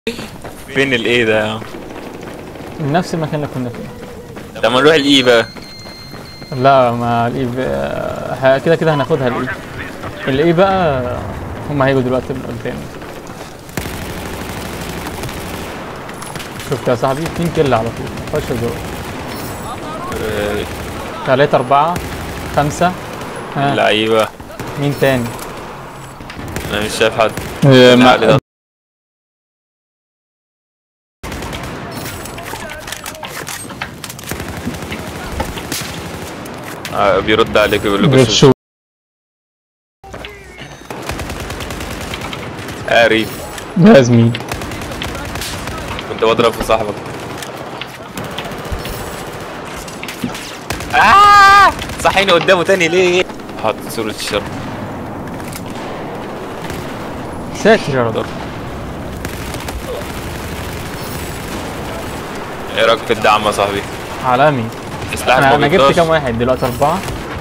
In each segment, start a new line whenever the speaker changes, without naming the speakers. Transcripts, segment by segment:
فين الايه ده يا عم؟
نفس المكان اللي كنا فيه
لما نروح الاي بقى
لا ما الاي ب- ه- كده كده هناخدها الاي الاي بقى هم هيجوا دلوقتي من قدام شفت يا صاحبي اتنين كل على طول خش جوه
آه،
تلاتة أربعة خمسة ها
لعيبه
مين تاني؟
انا مش شايف حد
آه،
لا، ده- آه بيرد عليك بيقول لك شوف
شو
قاري
يا زميلي
كنت بضرب في صاحبك آه صحيني قدامه تاني ليه حاطط صورة الشر
ساتر يا رب
ايه رايك في الدعم يا صاحبي؟
عالمي
سلاح
انا انا جبت
18.
كام واحد دلوقتي أربعة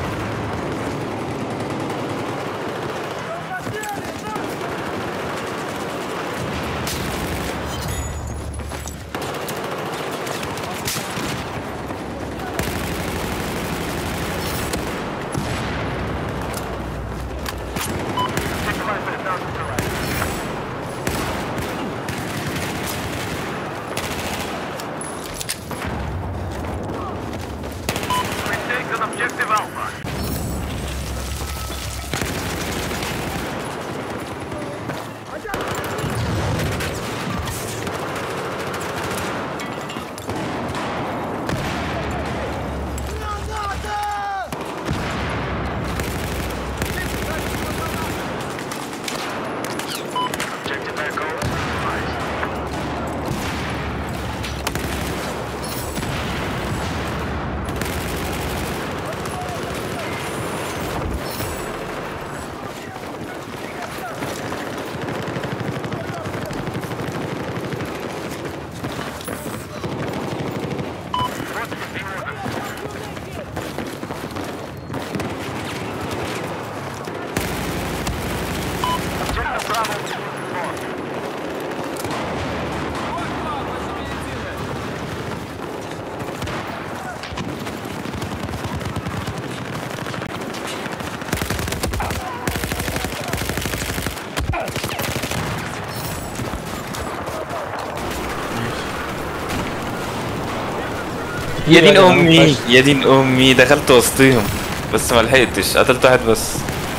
يا دين
يا جدع،
امي
فشخ.
يا دين امي دخلت وسطيهم بس ما لحقتش قتلت واحد بس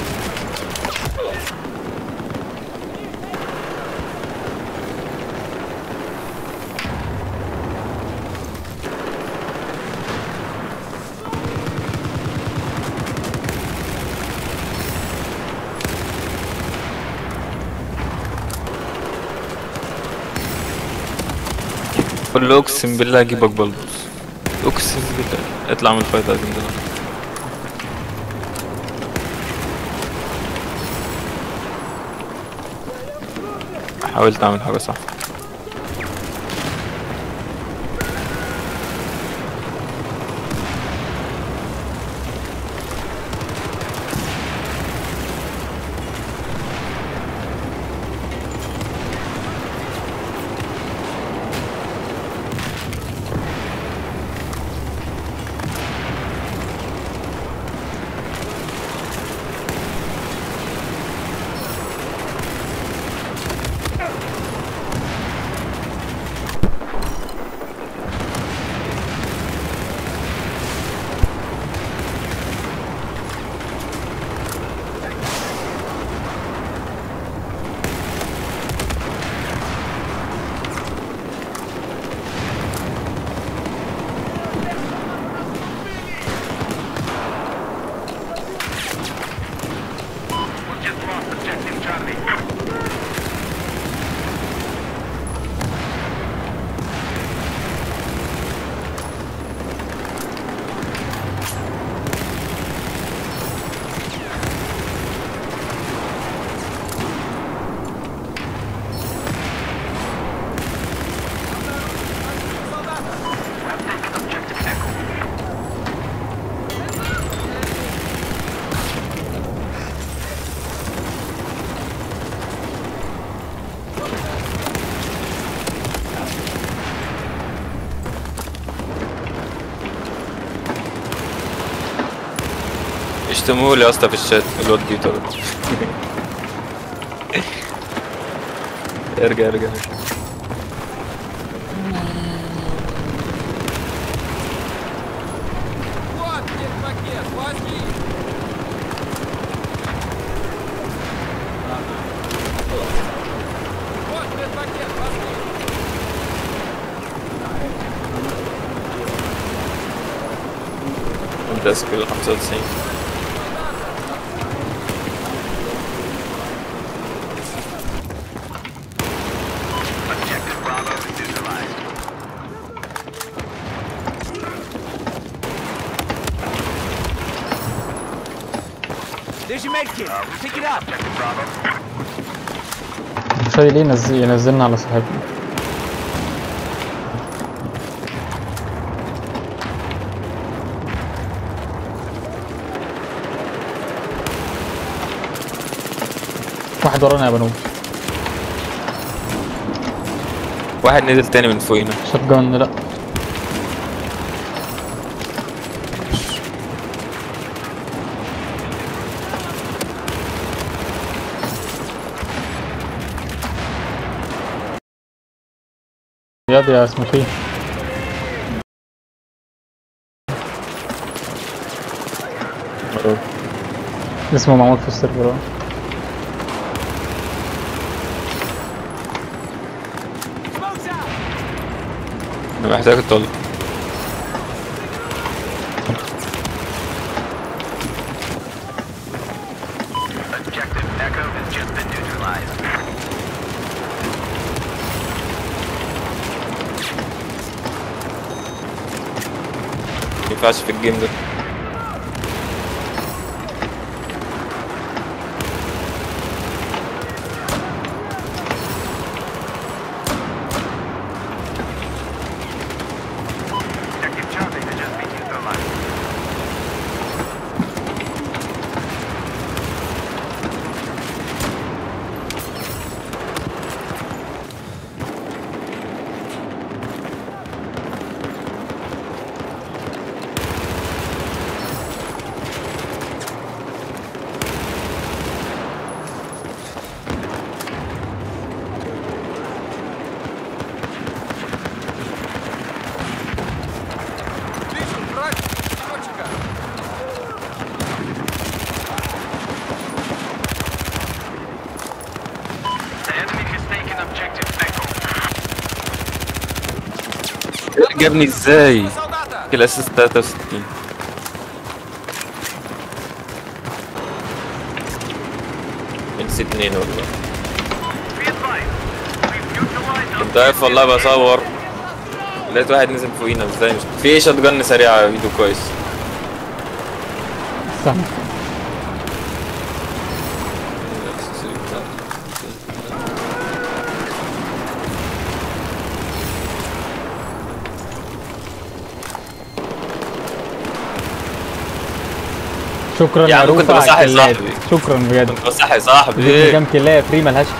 قول له اقسم بالله اجيبك بلبس اقسم بالله اطلع من الفايت عايزين دلوقتي حاولت اعمل حاجه صح اشتموا لي يا اسطى في الشات الواد بيتر ارجع ارجع
Вот пакет, возьми! Вот медпакет, возьми!
الديسك ال 95
There's your medkit. Pick it up.
مش راضي ليه ينزل ينزلنا على صاحبنا واحد ورانا يا بنوب
واحد نزل تاني من فوقينا
شوت جان لا ياض يا سموكي اسمه معمول في السيرفر اه.
Smoke's out.
انا محتاج اطلع
Objective Echo has just been neutralized.
ما ينفعش في الجيم ده
Objective Charlie has just been neutralized.
Вижу, брать одиночка.
The enemy has taken Objective Echo.
جابني ازاي
Солдата!
الاساس 63 نسيت اتنين والله
Be advised, we've neutralized
كنت واقف والله بصور لقيت واحد نزل فوقينا ازاي مش في شوت جن سريعة ايده كويس
صح شكرا
يا عم
روفا
كنت
على
بصحي
الكلات.
صاحبي.
شكرا بجد
كنت صح يا صاحبي
اديتني كام كلاب فري ملهاش